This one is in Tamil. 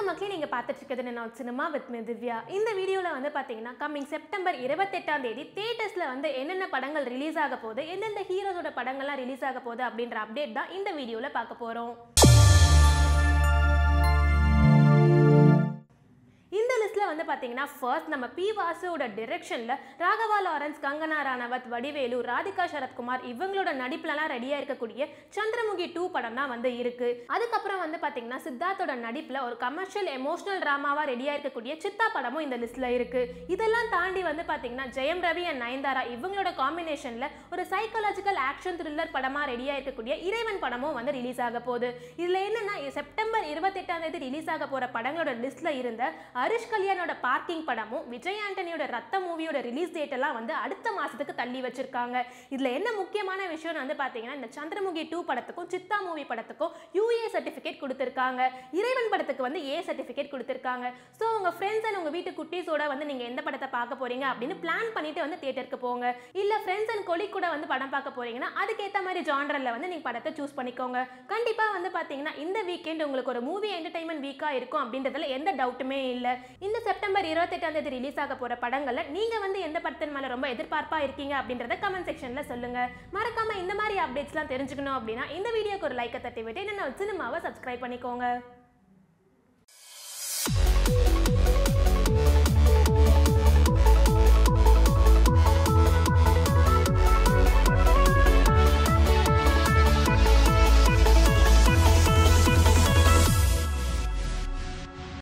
மக்களே நீங்கள் பார்த்துட்டு இருக்கிறது நான் சினிமா வித் மீ திவ்யா இந்த வீடியோவில் வந்து பார்த்தீங்கன்னா கம்மிங் செப்டம்பர் இருபத்தெட்டாம் தேதி தேட்டர்ஸில் வந்து என்னென்ன படங்கள் ரிலீஸ் ஆக போகுது எந்தெந்த ஹீரோஸோட படங்கள்லாம் ரிலீஸ் ஆக போகுது அப்படின்ற அப்டேட் தான் இந்த வீடியோவில் பார்க்க போகிறோம் இந்த லிஸ்ட்ல வந்து பாத்தீங்கன்னா ஃபர்ஸ்ட் நம்ம பி வாசுவோட டிரெக்ஷன்ல ராகவா லாரன்ஸ் கங்கனா ராணவத் வடிவேலு ராதிகா சரத்குமார் இவங்களோட நடிப்புலலாம் ரெடியா இருக்கக்கூடிய சந்திரமுகி டூ படம் தான் வந்து இருக்கு அதுக்கப்புறம் வந்து பாத்தீங்கன்னா சித்தார்த்தோட நடிப்புல ஒரு கமர்ஷியல் எமோஷனல் டிராமாவா ரெடியா இருக்கக்கூடிய சித்தா படமும் இந்த லிஸ்ட்ல இருக்கு இதெல்லாம் தாண்டி வந்து பாத்தீங்கன்னா ஜெயம் ரவி அண்ட் நயன்தாரா இவங்களோட காம்பினேஷன்ல ஒரு சைக்காலஜிக்கல் ஆக்ஷன் த்ரில்லர் படமா ரெடியா இருக்கக்கூடிய இறைவன் படமும் வந்து ரிலீஸ் ஆக போகுது இதுல என்னன்னா செப்டம்பர் இருபத்தெட்டாம் தேதி ரிலீஸ் ஆக போற படங்களோட லிஸ்ட்ல இருந்த ஹரிஷ் கல்யாணோட பார்க்கிங் படமும் விஜய் ஆண்டனியோட ரத்த மூவியோட ரிலீஸ் டேட் எல்லாம் வந்து அடுத்த மாசத்துக்கு தள்ளி வச்சிருக்காங்க இதுல என்ன முக்கியமான விஷயம்னு வந்து பாத்தீங்கன்னா இந்த சந்திரமுகி டூ படத்துக்கும் சித்தா மூவி படத்துக்கும் யூஏ சர்டிபிகேட் கொடுத்திருக்காங்க இறைவன் படத்துக்கு வந்து ஏ சர்டிபிகேட் கொடுத்திருக்காங்க ஸோ உங்க ஃப்ரெண்ட்ஸ் அண்ட் உங்க வீட்டு குட்டீஸோட வந்து நீங்க எந்த படத்தை பார்க்க போறீங்க அப்படின்னு பிளான் பண்ணிட்டு வந்து தியேட்டருக்கு போங்க இல்ல ஃப்ரெண்ட்ஸ் அண்ட் கொலி கூட வந்து படம் பார்க்க போறீங்கன்னா அதுக்கேற்ற மாதிரி ஜானரில் வந்து நீங்க படத்தை சூஸ் பண்ணிக்கோங்க கண்டிப்பா வந்து பாத்தீங்கன்னா இந்த வீக்கெண்ட் உங்களுக்கு ஒரு மூவி என்டர்டைன்மெண்ட் வீக்கா இருக்கும் அப்படின்றதுல எந்த டவுட்டுமே இல்லை இந்த செப்டம்பர் இருபத்தெட்டாம் தேதி ரிலீஸ் ஆக போற படங்கள்ல நீங்க வந்து எந்த படத்தின் மேல ரொம்ப எதிர்பார்ப்பா இருக்கீங்க அப்படின்றத கமெண்ட் செக்ஷன்ல சொல்லுங்க மறக்காம இந்த மாதிரி அப்டேட்ஸ்லாம் தெரிஞ்சுக்கணும் அப்படின்னா இந்த வீடியோக்கு ஒரு லைக்கை தட்டி விட்டு என்ன சினிமாவை சப்ஸ்கிரைப் பண்ணிக்கோங்க